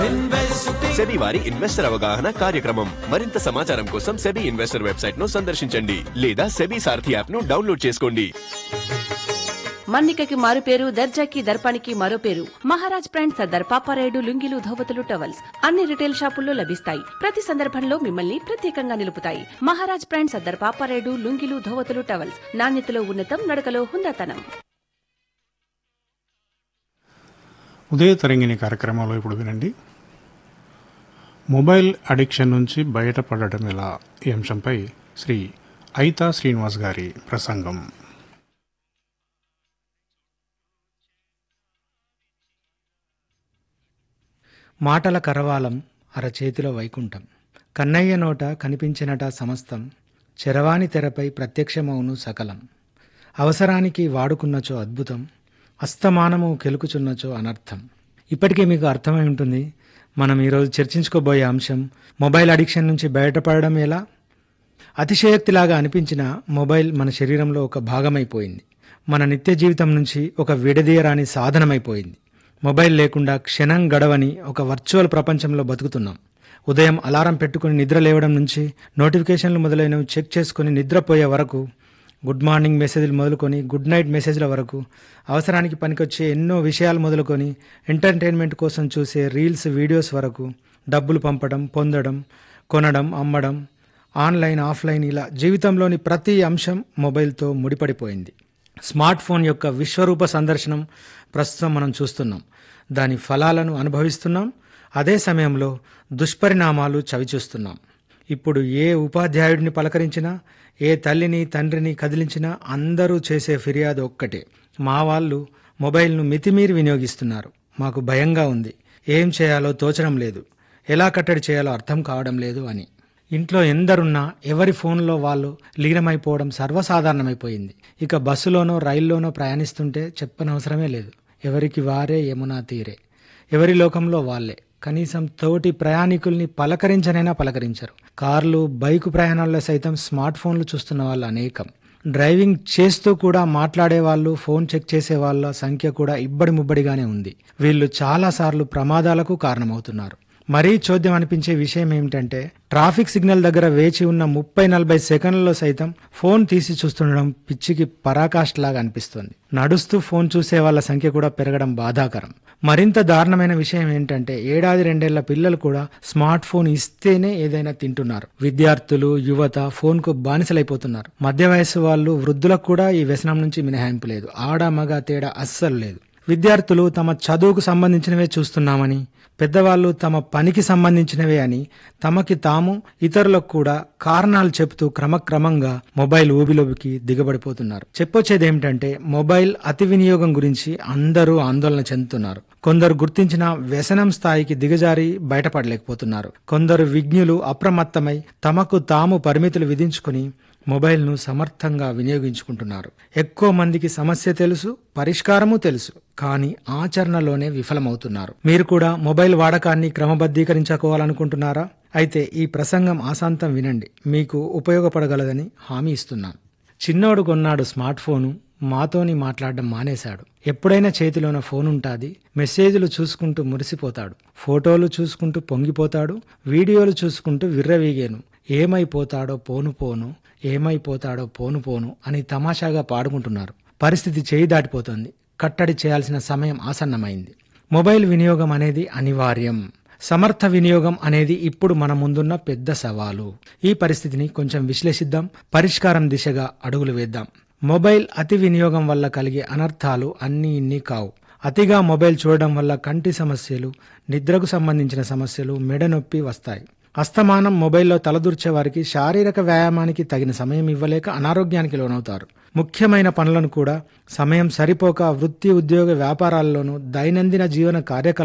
SEBI వారి investor అవగాహన కార్యక్రమం మరింత సమాచారం కోసం సెబీ ఇన్వెస్టర్ వెబ్సైట్ ను సందర్శించండి లేదా సెబీ సారథి యాప్ ను డౌన్లోడ్ చేసుకోండి మన్నికకి మారు పేరు దర్జాకి దర్పానికి మరో పేరు మహారాజ్ బ్రాండ్ సర్దార్ పాపారాయుడు లుంగిలు ధోవతులు టవల్స్ అన్ని రిటైల్ షాపుల్లో లభిస్తాయి ప్రతి సందర్భంలో మిమ్మల్ని ప్రత్యేకంగా నిలుపుతాయి మహారాజ్ బ్రాండ్ సర్దార్ పాపారాయుడు లుంగిలు ధోవతులు టవల్స్ నాణ్యతలో ఉన్నతం నడకలో హుందాతనం ఉదయ తరంగిణి కార్యక్రమంలో ఇప్పుడు వినండి మొబైల్ అడిక్షన్ నుంచి బయటపడటం ఎలా ఈ అంశంపై శ్రీ ఐతా శ్రీనివాస్ గారి ప్రసంగం మాటల కరవాలం అరచేతిలో వైకుంఠం కన్నయ్య నోట కనిపించినట సమస్తం చెరవాని తెరపై ప్రత్యక్షమవును సకలం అవసరానికి వాడుకున్నచో అద్భుతం అస్తమానము కెలుకుచున్నచో అనర్థం ఇప్పటికే మీకు అర్థమై ఉంటుంది మనం ఈరోజు చర్చించుకోబోయే అంశం మొబైల్ అడిక్షన్ నుంచి బయటపడడం ఎలా అతిశయోక్తిలాగా అనిపించిన మొబైల్ మన శరీరంలో ఒక భాగమైపోయింది మన నిత్య జీవితం నుంచి ఒక విడదీయరాని సాధనమైపోయింది మొబైల్ లేకుండా క్షణం గడవని ఒక వర్చువల్ ప్రపంచంలో బతుకుతున్నాం ఉదయం అలారం పెట్టుకుని నిద్ర లేవడం నుంచి నోటిఫికేషన్లు మొదలైనవి చెక్ చేసుకుని నిద్రపోయే వరకు గుడ్ మార్నింగ్ మెసేజ్లు మొదలుకొని గుడ్ నైట్ మెసేజ్ల వరకు అవసరానికి పనికొచ్చే ఎన్నో విషయాలు మొదలుకొని ఎంటర్టైన్మెంట్ కోసం చూసే రీల్స్ వీడియోస్ వరకు డబ్బులు పంపడం పొందడం కొనడం అమ్మడం ఆన్లైన్ ఆఫ్లైన్ ఇలా జీవితంలోని ప్రతి అంశం మొబైల్తో ముడిపడిపోయింది స్మార్ట్ ఫోన్ యొక్క విశ్వరూప సందర్శనం ప్రస్తుతం మనం చూస్తున్నాం దాని ఫలాలను అనుభవిస్తున్నాం అదే సమయంలో దుష్పరిణామాలు చవిచూస్తున్నాం ఇప్పుడు ఏ ఉపాధ్యాయుడిని పలకరించినా ఏ తల్లిని తండ్రిని కదిలించినా అందరూ చేసే ఫిర్యాదు ఒక్కటే మా వాళ్ళు మొబైల్ను మితిమీరి వినియోగిస్తున్నారు మాకు భయంగా ఉంది ఏం చేయాలో తోచడం లేదు ఎలా కట్టడి చేయాలో అర్థం కావడం లేదు అని ఇంట్లో ఎందరున్నా ఎవరి ఫోన్లో వాళ్ళు లీనమైపోవడం సర్వసాధారణమైపోయింది ఇక బస్సులోనో రైల్లోనో ప్రయాణిస్తుంటే చెప్పనవసరమే లేదు ఎవరికి వారే యమునా తీరే ఎవరి లోకంలో వాళ్ళే కనీసం తోటి ప్రయాణికుల్ని పలకరించనైనా పలకరించరు కార్లు బైకు ప్రయాణాల్లో సైతం స్మార్ట్ ఫోన్లు చూస్తున్న వాళ్ళు అనేకం డ్రైవింగ్ చేస్తూ కూడా మాట్లాడే వాళ్ళు ఫోన్ చెక్ చేసే వాళ్ళ సంఖ్య కూడా ఇబ్బడి ముబ్బడిగానే ఉంది వీళ్ళు చాలాసార్లు ప్రమాదాలకు కారణమవుతున్నారు మరీ చోద్యం అనిపించే విషయం ఏమిటంటే ట్రాఫిక్ సిగ్నల్ దగ్గర వేచి ఉన్న ముప్పై నలభై సెకండ్లలో సైతం ఫోన్ తీసి చూస్తుండడం పిచ్చికి పరాకాష్లాగా అనిపిస్తుంది నడుస్తూ ఫోన్ చూసే వాళ్ళ సంఖ్య కూడా పెరగడం బాధాకరం మరింత దారుణమైన విషయం ఏంటంటే ఏడాది రెండేళ్ల పిల్లలు కూడా స్మార్ట్ ఫోన్ ఇస్తేనే ఏదైనా తింటున్నారు విద్యార్థులు యువత ఫోన్ కు బానిసలైపోతున్నారు మధ్య వయస్సు వాళ్ళు వృద్ధులకు కూడా ఈ వ్యసనం నుంచి మినహాయింపు లేదు ఆడ మగ తేడా అస్సలు లేదు విద్యార్థులు తమ చదువుకు సంబంధించినవే చూస్తున్నామని పెద్దవాళ్ళు తమ పనికి సంబంధించినవే అని తమకి తాము ఇతరులకు కూడా కారణాలు చెబుతూ క్రమక్రమంగా మొబైల్ ఊబిలోకి దిగబడిపోతున్నారు చెప్పొచ్చేది ఏమిటంటే మొబైల్ అతి వినియోగం గురించి అందరూ ఆందోళన చెందుతున్నారు కొందరు గుర్తించిన వ్యసనం స్థాయికి దిగజారి బయటపడలేకపోతున్నారు కొందరు విజ్ఞులు అప్రమత్తమై తమకు తాము పరిమితులు విధించుకుని మొబైల్ను సమర్థంగా వినియోగించుకుంటున్నారు ఎక్కువ మందికి సమస్య తెలుసు పరిష్కారము తెలుసు కానీ ఆచరణలోనే విఫలమవుతున్నారు మీరు కూడా మొబైల్ వాడకాన్ని క్రమబద్ధీకరించుకోవాలనుకుంటున్నారా అయితే ఈ ప్రసంగం ఆశాంతం వినండి మీకు ఉపయోగపడగలదని హామీ ఇస్తున్నాను చిన్నోడు కొన్నాడు స్మార్ట్ ఫోను మాతోని మాట్లాడడం మానేశాడు ఎప్పుడైనా చేతిలోన ఫోన్ ఉంటాది మెసేజ్లు చూసుకుంటూ మురిసిపోతాడు ఫోటోలు చూసుకుంటూ పొంగిపోతాడు వీడియోలు చూసుకుంటూ విర్రవీగేను ఏమైపోతాడో పోను పోను ఏమైపోతాడో పోను పోను అని తమాషాగా పాడుకుంటున్నారు పరిస్థితి చేయి దాటిపోతుంది కట్టడి చేయాల్సిన సమయం ఆసన్నమైంది మొబైల్ వినియోగం అనేది అనివార్యం సమర్థ వినియోగం అనేది ఇప్పుడు మన ముందున్న పెద్ద సవాలు ఈ పరిస్థితిని కొంచెం విశ్లేషిద్దాం పరిష్కారం దిశగా అడుగులు వేద్దాం మొబైల్ అతి వినియోగం వల్ల కలిగే అనర్థాలు అన్నీ ఇన్ని కావు అతిగా మొబైల్ చూడడం వల్ల కంటి సమస్యలు నిద్రకు సంబంధించిన సమస్యలు మెడ నొప్పి వస్తాయి అస్తమానం మొబైల్లో తలదూర్చే వారికి శారీరక వ్యాయామానికి తగిన సమయం ఇవ్వలేక అనారోగ్యానికి లోనవుతారు ముఖ్యమైన పనులను కూడా సమయం సరిపోక వృత్తి ఉద్యోగ వ్యాపారాల్లోనూ దైనందిన జీవన కార్యకలాపాలు